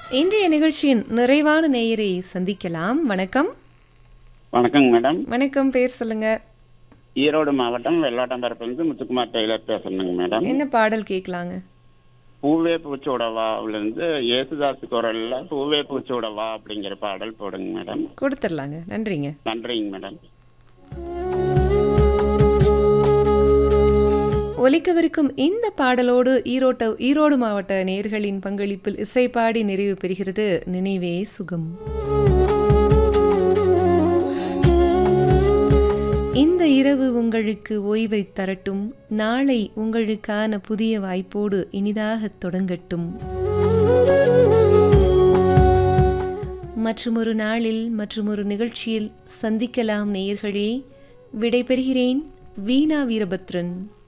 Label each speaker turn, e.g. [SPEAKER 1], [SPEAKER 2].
[SPEAKER 1] இன்றைய நிகழ்ச்சியின் நிறைவான நேயரை சந்திக்கலாம் வணக்கம்
[SPEAKER 2] வணக்கங்க மேடம்
[SPEAKER 1] வணக்கம் பேர் சொல்லுங்க
[SPEAKER 2] ஈரோடு மாவட்டம் வெள்ளாட்டம்பரப்புலேருந்து முத்துக்குமார் டெய்லர் பேசுறேங்க மேடம்
[SPEAKER 1] என்ன பாடல் கேட்கலாங்க
[SPEAKER 2] பூவே பூச்சோடவாவிலேருந்து இயேசுதாஸ் குரல்ல பூவே பூச்சோடவா அப்படிங்கிற பாடல் போடுங்க மேடம்
[SPEAKER 1] கொடுத்துடலாங்க நன்றிங்க
[SPEAKER 2] நன்றிங்க மேடம்
[SPEAKER 1] ஒலிக்கவிருக்கும் இந்த பாடலோடு ஈரோட்ட ஈரோடு மாவட்ட நேர்களின் பங்களிப்பில் இசைப்பாடி நிறைவு பெறுகிறது நினைவே சுகம் இந்த இரவு உங்களுக்கு ஓய்வை தரட்டும் நாளை உங்களுக்கான புதிய வாய்ப்போடு இனிதாக தொடங்கட்டும் மற்றுமொரு நாளில் மற்றுமொரு நிகழ்ச்சியில் சந்திக்கலாம் நேயர்களே விடைபெறுகிறேன் வீணா வீரபத்ரன்